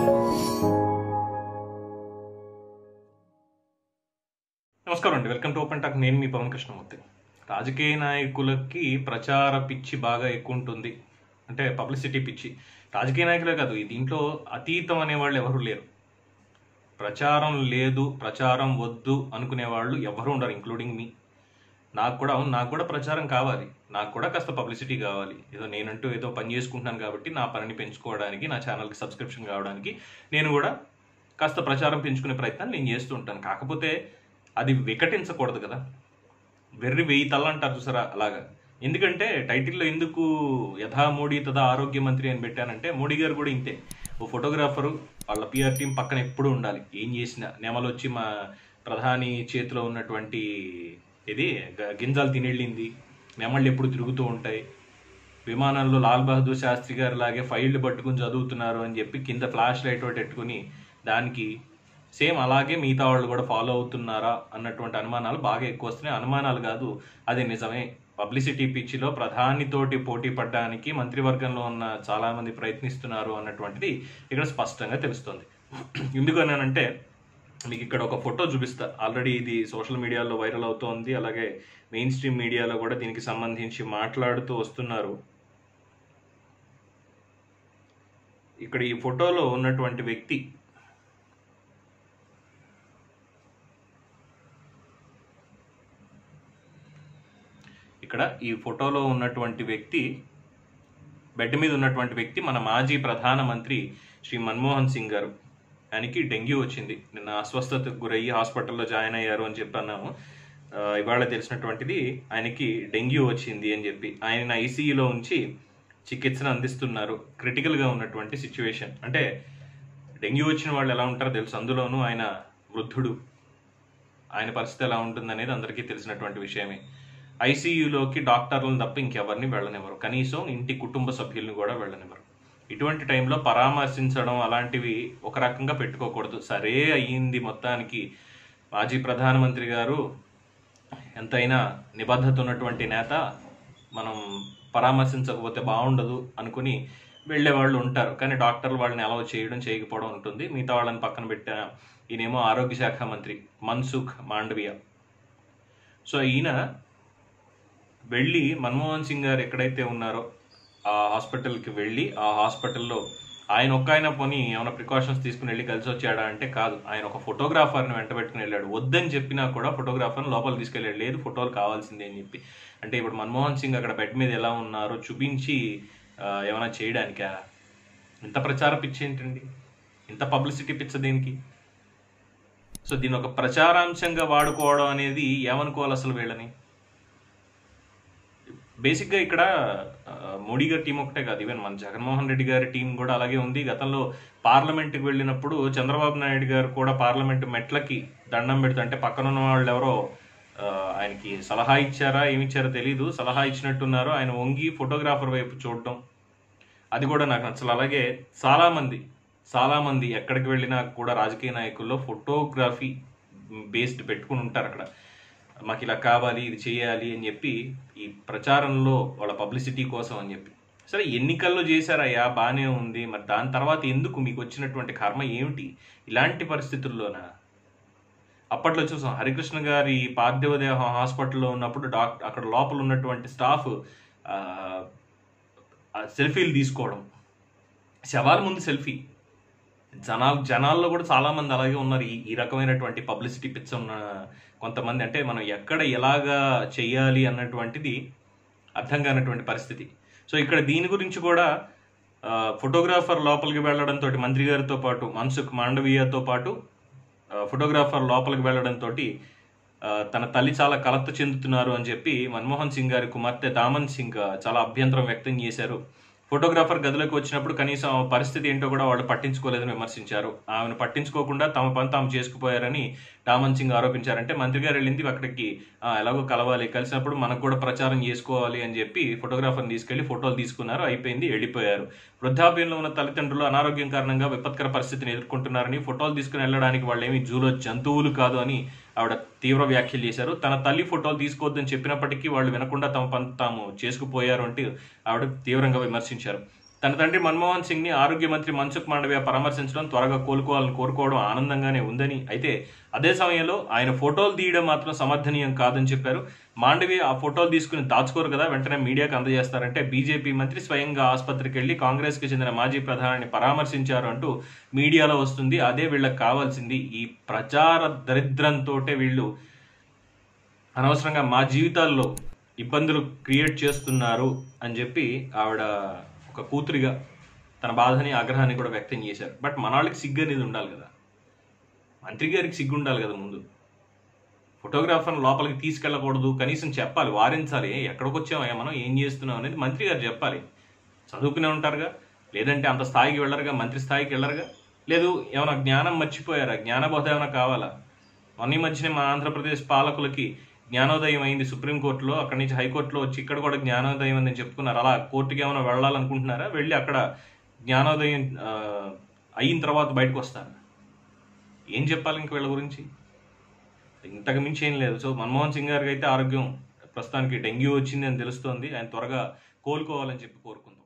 నమస్కారం అండి welcome to open talk నేను మీ పవన్ కృష్ణమూర్తి రాజకీయ నాయకులకి ప్రచార పిచ్చి బాగా ఎక్కువ ఉంటుంది అంటే పబ్లిసిటీ పిచ్చి రాజకీయ నాయకులే కాదు ఈ దీంట్లో అతీతం అనేవాళ్ళు ఎవరు లేరు ప్రచారం లేదు ప్రచారం వద్దు అనుకునే వాళ్ళు ఎవరు ఉండరు ఇంక్లూడింగ్ మీ నాకు కూడా అవును నాకు కూడా ప్రచారం కావాలి నాకు కూడా కాస్త పబ్లిసిటీ కావాలి ఏదో నేనంటూ ఏదో పని చేసుకుంటున్నాను కాబట్టి నా పనిని పెంచుకోవడానికి నా ఛానల్కి సబ్స్క్రిప్షన్ కావడానికి నేను కూడా కాస్త ప్రచారం పెంచుకునే ప్రయత్నం నేను చేస్తూ ఉంటాను కాకపోతే అది వికటించకూడదు కదా వెర్రి వెయ్యి తల అంటారు చూసారా అలాగా ఎందుకంటే టైటిల్లో ఎందుకు యథా మోడీ తదా ఆరోగ్య మంత్రి అని పెట్టానంటే మోడీ గారు కూడా ఇంతే ఓ ఫోటోగ్రాఫరు వాళ్ళ పిఆర్ టీం పక్కన ఎప్పుడూ ఉండాలి ఏం చేసినా నెమలు వచ్చి మా ప్రధాని చేతిలో ఉన్నటువంటి ఇది గ- గింజలు తినెళ్ళింది నెమళ్ళు ఎప్పుడు తిరుగుతూ ఉంటాయి విమానంలో లాల్ బహదూర్ శాస్త్రి గారు లాగే ఫైళ్ళు పట్టుకుని చదువుతున్నారు అని చెప్పి కింద ఫ్లాష్ లైట్ ఒకటి పెట్టుకుని దానికి సేమ్ అలాగే మిగతా వాళ్ళు కూడా ఫాలో అవుతున్నారా అన్నటువంటి అనుమానాలు బాగా ఎక్కువ వస్తున్నాయి అనుమానాలు కాదు అది నిజమే పబ్లిసిటీ పిచ్చిలో ప్రధానితోటి పోటీ పడడానికి మంత్రివర్గంలో ఉన్న చాలా మంది ప్రయత్నిస్తున్నారు అన్నటువంటిది ఇక్కడ స్పష్టంగా తెలుస్తుంది ఎందుకనంటే మీకు ఇక్కడ ఒక ఫోటో చూపిస్తా ఆల్రెడీ ఇది సోషల్ మీడియాలో వైరల్ అవుతోంది అలాగే మెయిన్ స్ట్రీమ్ మీడియాలో కూడా దీనికి సంబంధించి మాట్లాడుతూ వస్తున్నారు ఇక్కడ ఈ ఫోటోలో ఉన్నటువంటి వ్యక్తి ఇక్కడ ఈ ఫోటోలో ఉన్నటువంటి వ్యక్తి బెడ్ మీద ఉన్నటువంటి వ్యక్తి మన మాజీ ప్రధానమంత్రి శ్రీ మన్మోహన్ సింగ్ గారు ఆయనకి డెంగ్యూ వచ్చింది నిన్న అస్వస్థతకు గురయ్యి హాస్పిటల్లో జాయిన్ అయ్యారు అని చెప్పన్నాము ఆ, ఇవాళ తెలిసినటువంటిది ఆయనకి డెంగ్యూ వచ్చింది అని చెప్పి ఆయన ఐసీయూలో ఉంచి చికిత్సను అందిస్తున్నారు క్రిటికల్గా ఉన్నటువంటి సిచ్యువేషన్ అంటే డెంగ్యూ వచ్చిన వాళ్ళు ఎలా ఉంటారో తెలుసు అందులోనూ ఆయన వృద్ధుడు ఆయన పరిస్థితి ఎలా ఉంటుందనేది అందరికీ తెలిసినటువంటి విషయమే ఐసీయూలోకి డాక్టర్లను తప్ప ఇంకెవరిని వెళ్ళనివ్వరు కనీసం ఇంటి కుటుంబ సభ్యుల్ని కూడా వెళ్ళనివ్వరు ఇటువంటి టైంలో పరామర్శించడం అలాంటివి ఒక రకంగా పెట్టుకోకూడదు సరే అయ్యింది మొత్తానికి మాజీ ప్రధానమంత్రి గారు ఎంతైనా నిబద్ధత ఉన్నటువంటి నేత మనం పరామర్శించకపోతే బాగుండదు అనుకుని వెళ్ళే వాళ్ళు ఉంటారు కానీ డాక్టర్లు వాళ్ళని అలవ చేయడం చేయకపోవడం ఉంటుంది మిగతా వాళ్ళని పక్కన పెట్టిన ఈయనేమో ఆరోగ్య శాఖ మంత్రి మన్సుఖ్ మాండవియా సో ఈయన వెళ్ళి మన్మోహన్ సింగ్ గారు ఎక్కడైతే ఉన్నారో ఆ హాస్పిటల్కి వెళ్ళి ఆ హాస్పిటల్లో ఆయన ఒక్క ఆయన పోనీ ఏమైనా ప్రికాషన్స్ తీసుకుని వెళ్ళి కలిసి వచ్చాడా అంటే కాదు ఆయన ఒక ఫోటోగ్రాఫర్ని వెంట పెట్టుకుని వెళ్ళాడు వద్దని చెప్పినా కూడా ఫోటోగ్రాఫర్ని లోపల తీసుకెళ్ళాడు లేదు ఫోటోలు కావాల్సిందే అని చెప్పి అంటే ఇప్పుడు మన్మోహన్ సింగ్ అక్కడ బెడ్ మీద ఎలా ఉన్నారో చూపించి ఆ, ఏమైనా చేయడానికా ఇంత ప్రచార పిచ్చి ఏంటండి ఇంత పబ్లిసిటీ పిచ్చ దీనికి సో దీని ఒక ప్రచారాంశంగా వాడుకోవడం అనేది ఏమనుకోవాలి అసలు వీళ్ళని బేసిక్గా ఇక్కడ ఆ, మోడీ గారి టీం ఒకటే కాదు ఈవెన్ మన జగన్మోహన్ రెడ్డి గారి టీం కూడా అలాగే ఉంది గతంలో పార్లమెంట్కి వెళ్ళినప్పుడు చంద్రబాబు నాయుడు గారు కూడా పార్లమెంట్ మెట్లకి దండం పెడుతూ అంటే పక్కన ఉన్న వాళ్ళు ఎవరో ఆ, ఆయనకి సలహా ఇచ్చారా ఏమి ఇచ్చారో తెలియదు సలహా ఇచ్చినట్టున్నారు ఆయన వంగి ఫోటోగ్రాఫర్ వైపు చూడటం అది కూడా నాకు నచ్చలు అలాగే చాలా మంది చాలా మంది ఎక్కడికి వెళ్ళినా కూడా రాజకీయ నాయకుల్లో ఫోటోగ్రఫీ బేస్డ్ పెట్టుకుని ఉంటారు అక్కడ మాకు ఇలా కావాలి ఇది చేయాలి అని చెప్పి ఈ ప్రచారంలో వాళ్ళ పబ్లిసిటీ కోసం అని చెప్పి సరే ఎన్నికల్లో చేశారయ్యా బాగానే ఉంది మరి దాని తర్వాత ఎందుకు మీకు వచ్చినటువంటి కర్మ ఏమిటి ఇలాంటి పరిస్థితుల్లోనా అప్పట్లో చూసాం హరికృష్ణ గారి పార్థివ దేహం హాస్పిటల్లో ఉన్నప్పుడు డాక్టర్ అక్కడ లోపల ఉన్నటువంటి స్టాఫ్ ఆ, ఆ సెల్ఫీలు తీసుకోవడం శవాల ముందు సెల్ఫీ జనాలు జనాల్లో కూడా చాలా మంది అలాగే ఉన్నారు ఈ ఈ రకమైనటువంటి పబ్లిసిటీ పిచ్చ ఉన్న కొంతమంది అంటే మనం ఎక్కడ ఎలాగా చెయ్యాలి అన్నటువంటిది అర్థం కానటువంటి పరిస్థితి సో ఇక్కడ దీని గురించి కూడా ఆ, ఫోటోగ్రాఫర్ లోపలికి వెళ్ళడంతో మంత్రి గారితో పాటు మన్సుఖ్ మాండవీయతో పాటు ఆ, ఫోటోగ్రాఫర్ లోపలికి వెళ్ళడంతో తన తల్లి చాలా కలత చెందుతున్నారు అని చెప్పి మన్మోహన్ సింగ్ గారి కుమార్తె దామన్ సింగ్ ఆ, చాలా అభ్యంతరం వ్యక్తం చేశారు ఫోటోగ్రాఫర్ గదిలోకి వచ్చినప్పుడు కనీసం ఆమె పరిస్థితి ఏంటో కూడా వాళ్ళు పట్టించుకోలేదని విమర్శించారు ఆమెను పట్టించుకోకుండా తమ పని తాము చేసుకుపోయారని దామన్ సింగ్ ఆరోపించారంటే మంత్రి గారు వెళ్ళింది అక్కడికి "ఆ, ఎలాగో కలవాలి కలిసినప్పుడు మనకు కూడా ప్రచారం చేసుకోవాలి అని చెప్పి ఫోటోగ్రాఫర్ని తీసుకెళ్లి ఫోటోలు తీసుకున్నారు అయిపోయింది వెళ్ళిపోయారు వృద్ధాప్యంలో ఉన్న తల్లిదండ్రులు అనారోగ్యం కారణంగా విపత్కర పరిస్థితిని ఎదుర్కొంటున్నారని ఫోటోలు తీసుకుని వెళ్ళడానికి వాళ్ళు ఏమి జూలో జంతువులు కాదు అని ఆవిడ తీవ్ర వ్యాఖ్యలు చేశారు తన తల్లి ఫోటోలు తీసుకోవద్దని చెప్పినప్పటికీ వాళ్ళు వినకుండా తమ పని తాము చేసుకుపోయారు అంటూ ఆవిడ తీవ్రంగా విమర్శించారు తన తండ్రి మన్మోహన్ సింగ్ ని ఆరోగ్య మంత్రి మన్సుఖ్ మాండవ్య పరామర్శించడం త్వరగా కోలుకోవాలని కోరుకోవడం ఆనందంగానే ఉందని అయితే అదే సమయంలో ఆయన ఫోటోలు తీయడం మాత్రం సమర్థనీయం కాదని చెప్పారు మాండవి ఆ ఫోటోలు తీసుకుని దాచుకోరు కదా వెంటనే మీడియాకు అందజేస్తారంటే బీజేపీ మంత్రి స్వయంగా ఆసుపత్రికి వెళ్లి కాంగ్రెస్ కి చెందిన మాజీ ప్రధాని పరామర్శించారు అంటూ మీడియాలో వస్తుంది అదే వీళ్ళకి కావాల్సింది ఈ ప్రచార దరిద్రంతో వీళ్ళు అనవసరంగా మా జీవితాల్లో ఇబ్బందులు క్రియేట్ చేస్తున్నారు అని చెప్పి ఆవిడ ఒక కూతురిగా తన బాధని ఆగ్రహాన్ని కూడా వ్యక్తం చేశారు బట్ మన వాళ్ళకి సిగ్గు అనేది ఉండాలి కదా మంత్రి గారికి సిగ్గు ఉండాలి కదా ముందు ఫోటోగ్రాఫర్ లోపలికి తీసుకెళ్ళకూడదు కనీసం చెప్పాలి వారించాలి "ఏ, ఎక్కడికి వచ్చామయ్యా మనం ఏం చేస్తున్నాం అనేది మంత్రి గారు చెప్పాలి చదువుకునే ఉంటారుగా లేదంటే అంత స్థాయికి వెళ్ళరుగా మంత్రి స్థాయికి వెళ్ళరుగా లేదు ఏమైనా జ్ఞానం మర్చిపోయారా జ్ఞానబోధ ఏమైనా కావాలా మొన్న ఈ మధ్యనే మా ఆంధ్రప్రదేశ్ పాలకులకి జ్ఞానోదయం అయింది సుప్రీంకోర్టులో అక్కడి నుంచి హైకోర్టులో వచ్చి ఇక్కడ కూడా జ్ఞానోదయం అని చెప్పుకున్నారు అలా కోర్టుకి ఏమైనా వెళ్ళాలనుకుంటున్నారా వెళ్ళి అక్కడ జ్ఞానోదయం ఆ, అయిన తర్వాత బయటకు వస్తారు ఏం చెప్పాలి ఇంక వీళ్ళ గురించి ఇంతకు మించి ఏం లేదు సో మన్మోహన్ సింగ్ గారికి అయితే ఆరోగ్యం ప్రస్తుతానికి డెంగ్యూ వచ్చింది అని తెలుస్తోంది ఆయన త్వరగా కోలుకోవాలని చెప్పి కోరుకుంది